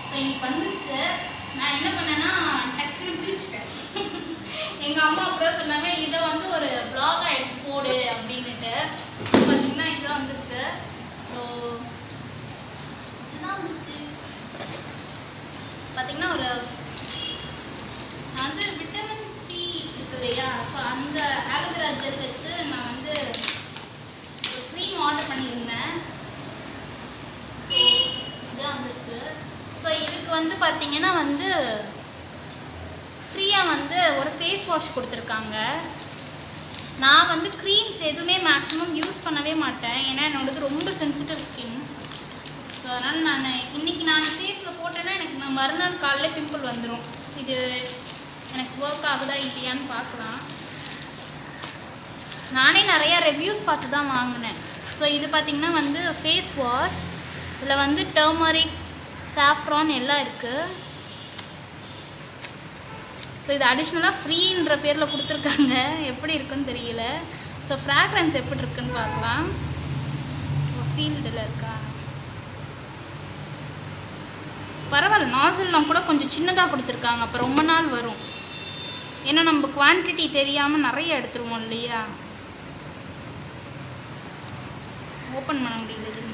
So இன்னைக்கு வந்துருச்சு நான் என்ன பண்ணேன்னா டக்குன்னு பிரிச்சுட்டேன் எங்கள் அம்மா அப்படிதான் சொன்னாங்க இதை வந்து ஒரு vlog-ஆ எடுத்து போடு அப்படின்னுட்டு பார்த்தீங்கன்னா இதுதான் வந்திருக்கு ஸோ இதுதான் வந்திருக்கு பார்த்தீங்கன்னா ஒரு நான் வந்து விட்டமின் சி இருக்கு இல்லையா ஸோ அந்த ஆலோவேரா ஜெல் வச்சு நான் வந்து ஒரு க்ரீம் ஆர்டர் பண்ணியிருந்தேன் ஸோ இதான் வந்திருக்கு ஸோ இதுக்கு வந்து பார்த்தீங்கன்னா வந்து ஃப்ரீயாக வந்து ஒரு ஃபேஸ் வாஷ் கொடுத்துருக்காங்க நான் வந்து க்ரீம்ஸ் எதுவுமே மேக்ஸிமம் யூஸ் பண்ணவே மாட்டேன் ஏன்னா என்னோடது ரொம்ப சென்சிட்டிவ் ஸ்கின் ஸோ அதனால் நான் இன்றைக்கி நான் ஃபேஸில் போட்டேன்னா எனக்கு நான் மறுநாள் காலையில் பிம்பிள் வந்துடும் இது எனக்கு ஒர்க் ஆகுதா இல்லையான்னு பார்க்கலாம் நானே நிறையா ரிவ்யூஸ் பார்த்து தான் வாங்கினேன் ஸோ இது பார்த்திங்கன்னா வந்து ஃபேஸ் வாஷ் இதில் வந்து டர்மரிக் சாஃப்ரான் எல்லாம் இருக்குது ஸோ இது அடிஷ்னலாக ஃப்ரீன்ற பேரில் கொடுத்துருக்காங்க எப்படி இருக்குன்னு தெரியல ஸோ ஃப்ராக்ரன்ஸ் எப்படி இருக்குன்னு பார்க்கலாம் ஓ சீல்டில் இருக்கா பரவாயில்ல நாசில்லாம் கூட கொஞ்சம் சின்னதாக கொடுத்துருக்காங்க அப்போ ரொம்ப நாள் வரும் ஏன்னா நம்ம குவான்டிட்டி தெரியாமல் நிறைய எடுத்துருவோம் இல்லையா ஓப்பன் பண்ண முடியல இருங்க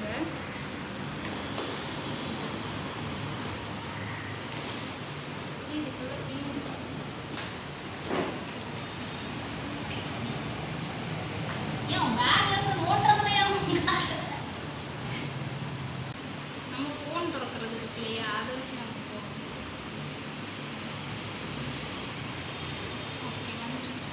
இதுக்குள்ள pin இருக்கு. ஏன் உன் bag ல இருந்து நோட்டுறதுல ஏன் உனக்கு காட்டுற? நம்ம ஃபோன் திறக்கிறது இருக்கு இல்லையா அதை வச்சு நம்ம போகணும் ஓகே வந்துருச்சு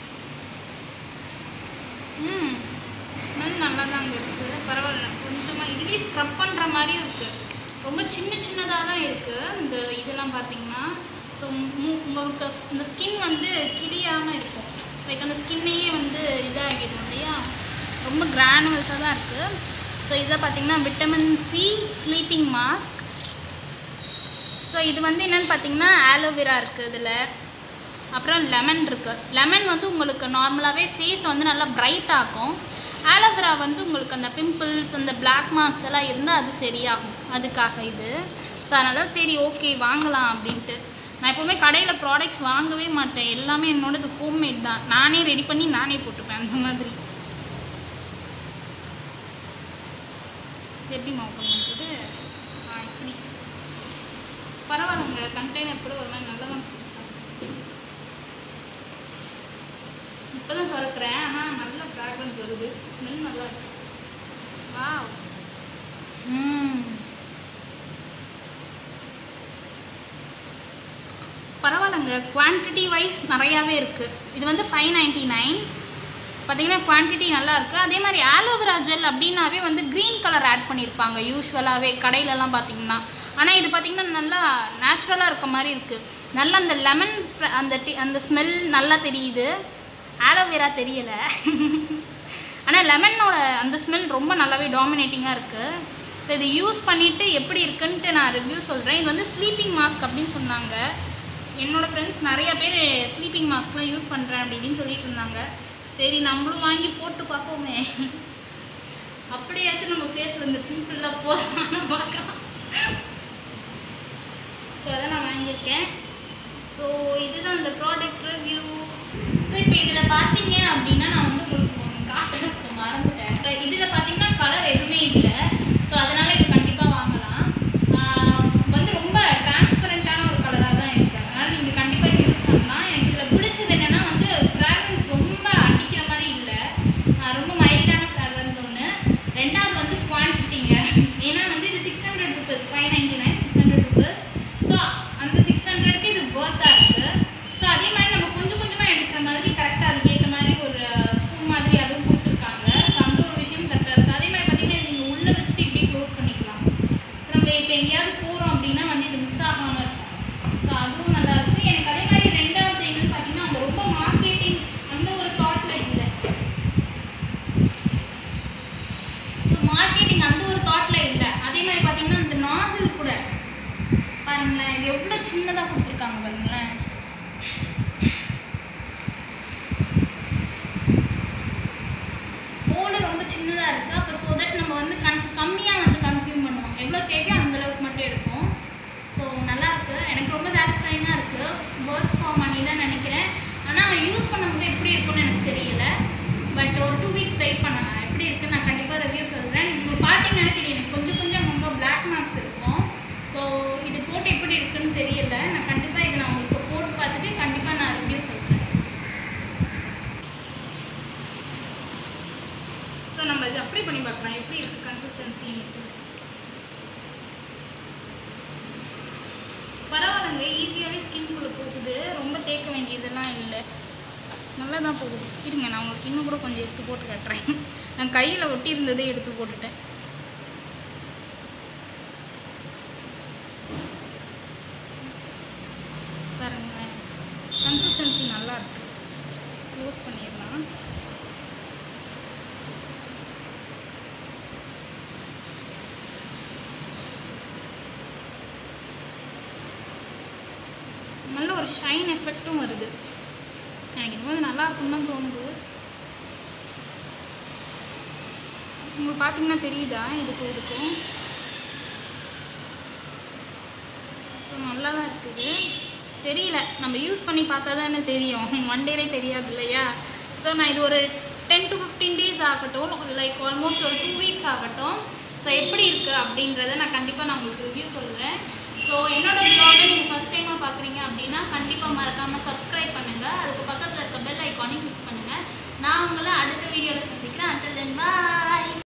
ம் ஸ்மெல் நல்லா தாங்க இருக்குது பரவாயில்ல கொஞ்சமாக இதுவே ஸ்க்ரப் பண்ணுற மாதிரியும் இருக்குது ரொம்ப சின்ன சின்னதாக தான் இருக்குது இந்த இதெல்லாம் பார்த்தீங்கன்னா ஸோ மூ உங்களுக்கு இந்த ஸ்கின் வந்து கிளியாமல் இருக்கும் லைக் அந்த ஸ்கின்னையே வந்து இதாகிடும் இல்லையா ரொம்ப கிரானுவல்ஸாக தான் இருக்குது ஸோ இதை பார்த்தீங்கன்னா vitamin C sleeping mask so இது வந்து என்னென்னு பார்த்தீங்கன்னா ஆலோவேரா இருக்குது இதில் அப்புறம் லெமன் இருக்குது லெமன் வந்து உங்களுக்கு நார்மலாகவே ஃபேஸ் வந்து நல்லா பிரைட் ஆக்கும் ஆலோவேரா வந்து உங்களுக்கு அந்த பிம்பிள்ஸ் அந்த பிளாக் மார்க்ஸ் எல்லாம் இருந்தால் அது சரியாகும் அதுக்காக இது ஸோ அதனால் சரி ஓகே வாங்கலாம் அப்படின்ட்டு நான் எப்போவுமே கடையில் ப்ராடக்ட்ஸ் வாங்கவே மாட்டேன் எல்லாமே என்னோடது ஹோம்மேட் தான் நானே ரெடி பண்ணி நானே போட்டுப்பேன் அந்த மாதிரி இது எப்படி ஓப்பன் பண்ணுறது ஆ இப்படி பரவாயில்லைங்க கண்டெய்னர் கூட ஒரு மாதிரி நல்லா தான் இப்போ தான் திறக்கிறேன் ஆனால் நல்ல ஃப்ராக்ரன்ஸ் வருது ஸ்மெல் நல்லா இருக்கு வாவ் ம் பரவாயில்லைங்க குவான்டிட்டி வைஸ் நிறையாவே இருக்குது இது வந்து ஃபைவ் நைன்ட்டி நைன் பார்த்தீங்கன்னா குவான்டிட்டி நல்லா இருக்குது அதே மாதிரி ஆலோவேரா ஜெல் அப்படின்னாவே வந்து க்ரீன் கலர் ஆட் பண்ணியிருப்பாங்க யூஸ்வலாகவே கடையிலலாம் பார்த்தீங்கன்னா ஆனால் இது பார்த்தீங்கன்னா நல்லா நேச்சுரலாக இருக்க மாதிரி இருக்குது நல்லா அந்த லெமன் அந்த டி அந்த ஸ்மெல் நல்லா தெரியுது ஆலோவேரா தெரியலை ஆனால் லெமனோட அந்த ஸ்மெல் ரொம்ப நல்லாவே டாமினேட்டிங்காக இருக்குது ஸோ இது யூஸ் பண்ணிவிட்டு எப்படி இருக்குன்ட்டு நான் ரிவ்யூ சொல்கிறேன் இது வந்து ஸ்லீப்பிங் மாஸ்க் அப்படின்னு சொன்னாங்க என்னோடய ஃப்ரெண்ட்ஸ் நிறைய பேர் ஸ்லீப்பிங் மாஸ்க்லாம் யூஸ் பண்ணுறேன் அப்படி இப்படின்னு சொல்லிட்டு இருந்தாங்க சரி நம்மளும் வாங்கி போட்டு பார்ப்போமே அப்படியாச்சும் நம்ம ஃபேஸில் இந்த பிம்பிள்லாம் போகாமல் பார்க்கலாம் ஸோ அதான் நான் வாங்கியிருக்கேன் ஸோ இதுதான் அந்த ப்ராடக்ட் ரிவ்யூ ஸோ இப்போ இதில் பார்த்தீங்க அப்படின்னா நான் வந்து உங்களுக்கு ஒன்று காட்டுறதுக்கு மறந்துட்டேன் இப்போ இதில் பார்த்தீங்கன்னா கலர் எதுவுமே இல்லை ஸோ அதனால் இது கண்டிப்பாக வாங்கலாம் ஆஹ் வந்து ரொம்ப டிரான்ஸ்பரண்ட்டான ஒரு கலராக தான் இருக்குது அதனால் நீங்கள் கண்டிப்பாக இது யூஸ் பண்ணலாம் எனக்கு இதில் பிடிச்சது என்னென்னா வந்து ஃப்ராக்ரன்ஸ் ரொம்ப அடிக்கிற மாதிரி இல்லை ஆஹ் ரொம்ப மைல்டான ஃப்ராக்ரன்ஸ் ஒன்று ரெண்டாவது வந்து குவான்டிட்டிங்க ஏன்னா வந்து இது six hundred rupees five ninety nine six hundred rupees so அந்த சிக்ஸ் ஹண்ட்ரட்க்கு இது ஒர்த்தாக இருக்குது ஸோ அதே மாதிரி நம்ம கொஞ்சம் கொஞ்சமாக எடுக்கிற மாதிரி கரெக்டாக அதுக்கேற்ற மாதிரி ஒரு ஸ்பூன் மாதிரி அதுவும் கொடுத்துருக்காங்க ஸோ அந்த ஒரு விஷயம் கரெக்டாக இருக்குது அதே மாதிரி பார்த்தீங்கன்னா இது நீங்கள் உள்ளே வச்சுட்டு இப்படி க்ளோஸ் பண்ணிக்கலாம் ஸோ நம்ம இப்போ எங்கேயாவது போகிறோம் அப்படின்னா வந்து இது மிஸ் ஆகாமல் இருக்கும் ஸோ அதுவும் நல்லா இருக்குது எனக்கு அதே மாதிரி ரெண்டாவது என்னன்னு பார்த்தீங்கன்னா அவங்க ரொம்ப மார்க்கெட்டிங் அந்த ஒரு தாட்டில் இல்லை ஸோ மார்க்கெட்டிங் அந்த ஒரு தாட்டில் இல்லை அதே மாதிரி பார்த்தீங்கன்னா இந்த நாசில் கூட பாருங்களேன் இது எவ்வளோ சின்னதாக கொடுத்துருக்காங்க பாருங்களேன் ஹோலு ரொம்ப சின்னதாக இருக்குது அப்போ ஸோ தட் நம்ம வந்து கண் கம்மியாக வந்து கன்சியூம் பண்ணுவோம் எவ்வளோ தேவையோ அந்த அளவுக்கு மட்டும் எடுப்போம் ஸோ ஸோ நல்லா இருக்கு எனக்கு ரொம்ப சாட்டிஸ்ஃபைங்காக இருக்குது ஒர்க் ஃபார் மணி தான் நினைக்கிறேன் ஆனால் யூஸ் பண்ணும்போது எப்படி இருக்கும்னு எனக்கு தெரியல பட் ஒரு டூ வீக்ஸ் வெயிட் பண்ணலாம் எப்படி இருக்குன்னு நான் கண்டிப்பாக ரிவ்யூ சொல்கிறேன் நீங்கள் பார்த்தீங்கன்னா தெரியும் எனக்கு கொஞ்சம் கொஞ்சம் ரொம்ப பிளாக் மார்க்ஸ் இருக்கும் ஸோ இது போட்டு எப்படி இருக்குன்னு தெரியல நான் கண்டிப்பாக இது நான் உங்களுக்கு போட்டு பார்த்துட்டு கண்டிப்பாக நான் ரிவ்யூ சொல்கிறேன் ஸோ நம்ம இது அப்ளை பண்ணி பார்க்கலாம் எப்படி இருக்குது கன்சிஸ்டன்சின்ட்டு பரவாயில்லைங்க ஈஸியாகவே ஸ்கின்குள்ளே போகுது ரொம்ப தேய்க்க வேண்டியதெல்லாம் இல்லை நல்லா தான் போகுது இருங்க நான் உங்களுக்கு இன்னும் கூட கொஞ்சம் எடுத்து போட்டு காட்டுறேன் நான் கையில் ஒட்டி இருந்ததே எடுத்து போட்டுட்டேன் பாருங்களேன் கன்சிஸ்டன்சி நல்லா இருக்கு க்ளோஸ் பண்ணிடலாம் நல்ல ஒரு ஷைன் எஃபெக்ட்டும் வருது எனக்கு இன்னும் நல்லா இருக்குன்னு தான் தோணுது உங்களுக்கு பார்த்தீங்கன்னா தெரியுதா இதுக்கும் இதுக்கும் ஸோ நல்லா தான் இருக்குது தெரியல நம்ம யூஸ் பண்ணி பார்த்தா தானே தெரியும் ஒன் டேலே தெரியாது இல்லையா ஸோ நான் இது ஒரு டென் டு ஃபிஃப்டீன் டேஸ் ஆகட்டும் லைக் ஆல்மோஸ்ட் ஒரு டூ வீக்ஸ் ஆகட்டும் ஸோ எப்படி இருக்குது அப்படின்றத நான் கண்டிப்பாக நான் உங்களுக்கு ரிவ்யூ சொல்கிறேன் ஸோ என்னோட ப்ளாகை நீங்கள் ஃபஸ்ட் டைமாக பார்க்குறீங்க அப்படின்னா கண்டிப்பாக மறக்காமல் சப்ஸ்கிரைப் பண்ணுங்கள் அதுக்கு பக்கத்தில் இருக்க பெல் ஐக்கானையும் கிளிக் பண்ணுங்கள் நான் உங்களை அடுத்த வீடியோவில் சந்திக்கிறேன்